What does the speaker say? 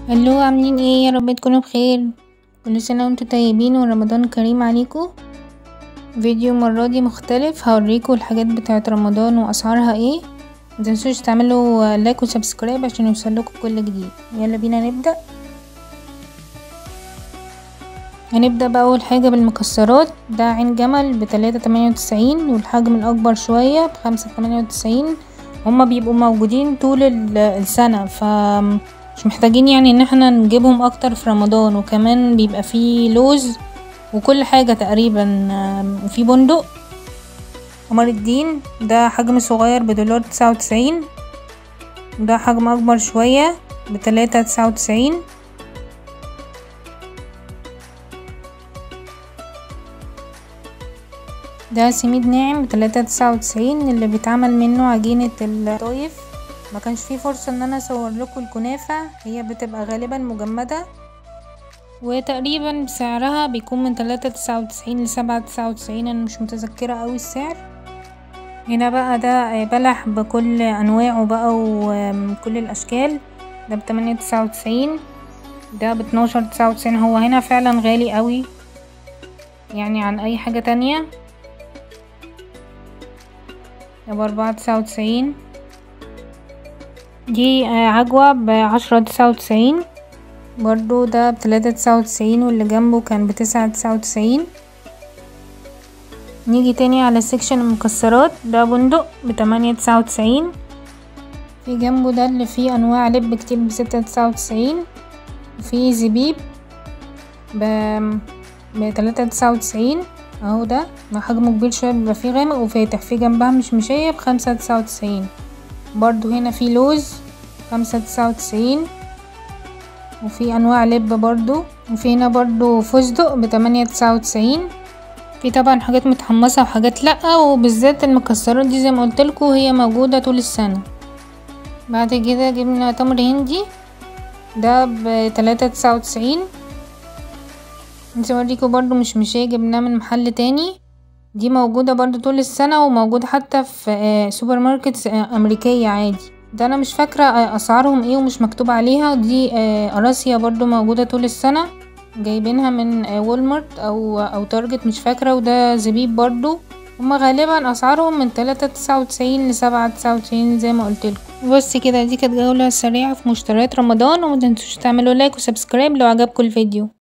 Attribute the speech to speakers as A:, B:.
A: الو عاملين ايه يا رب تكونوا بخير كل سنة وانتم طيبين ورمضان كريم عليكم فيديو المرة دي مختلف هوريكم الحاجات بتاعة رمضان واسعارها ايه متنسوش تعملوا لايك وسبسكرايب عشان يوصلكوا كل جديد يلا بينا نبدأ هنبدأ بقى اول حاجة بالمكسرات ده عين جمل بتلاتة تمانية وتسعين والحجم الاكبر شوية بخمسة تمانية وتسعين هما بيبقوا موجودين طول السنة ف مش محتاجين يعني ان احنا نجيبهم اكتر في رمضان وكمان بيبقى فيه لوز وكل حاجة تقريبا وفي بندق قمر الدين ده حجم صغير بدولار تسعة وتسعين ده حجم اكبر شوية بتلاتة تسعة وتسعين ده سميد ناعم بتلاتة تسعة وتسعين اللي بيتعمل منه عجينة الطايف ما كانش فيه فرصة ان انا اصور لكم الكنافة هي بتبقى غالبا مجمدة وتقريبا سعرها بيكون من تلاتة تسعة وتسعين لسبعة تسعة وتسعين انا مش متذكرة اوي السعر هنا بقى ده بلح بكل انواعه بقى وكل الاشكال ده بتمانية تسعة وتسعين ده باتناشر تسعة وتسعين هو هنا فعلا غالي قوي يعني عن اي حاجة تانية ده باربعة تسعة وتسعين دي عجوة بعشرة تسعة وتسعين برضو ده بتلاتة تسعة وتسعين واللي جنبه كان بتسعة تسعة وتسعين نيجي تاني على سيكشن المكسرات ده بندق بتمانية تسعة وتسعين في جنبه ده اللي فيه انواع لب كتير بستة تسعة وتسعين وفي زبيب ب بتلاتة تسعة وتسعين اهو ده مع حجمه كبير شوية بيبقى فيه غامق وفاتح في جنبها مشمشية بخمسة تسعة وتسعين برضو هنا في لوز خمسة تسعة وتسعين وفي انواع لب برضو وفي هنا برضو فستق بتمانية تسعة وتسعين في طبعا حاجات متحمصة وحاجات لأ وبالذات المكسرات دي زي ما قلتلكوا هي موجودة طول السنة بعد كده جبنا تمر هندي ده بتلاتة تسعة وتسعين نسي اوريكوا برضو مش مشاية جبناه من محل تاني دي موجودة برضو طول السنة وموجودة حتى في سوبر ماركت أمريكية عادي ده أنا مش فاكرة أسعارهم ايه ومش مكتوب عليها دي قراصية برضو موجودة طول السنة جايبينها من وولمارت أو أو تارجت مش فاكرة وده زبيب برضو هما غالبا أسعارهم من تلاتة تسعة وتسعين لسبعة تسعة وتسعين زي ما قلتلكوا بس كده دي كانت جولة سريعة في مشتريات رمضان ومتنسوش تعملوا لايك وسبسكرايب لو عجبكم الفيديو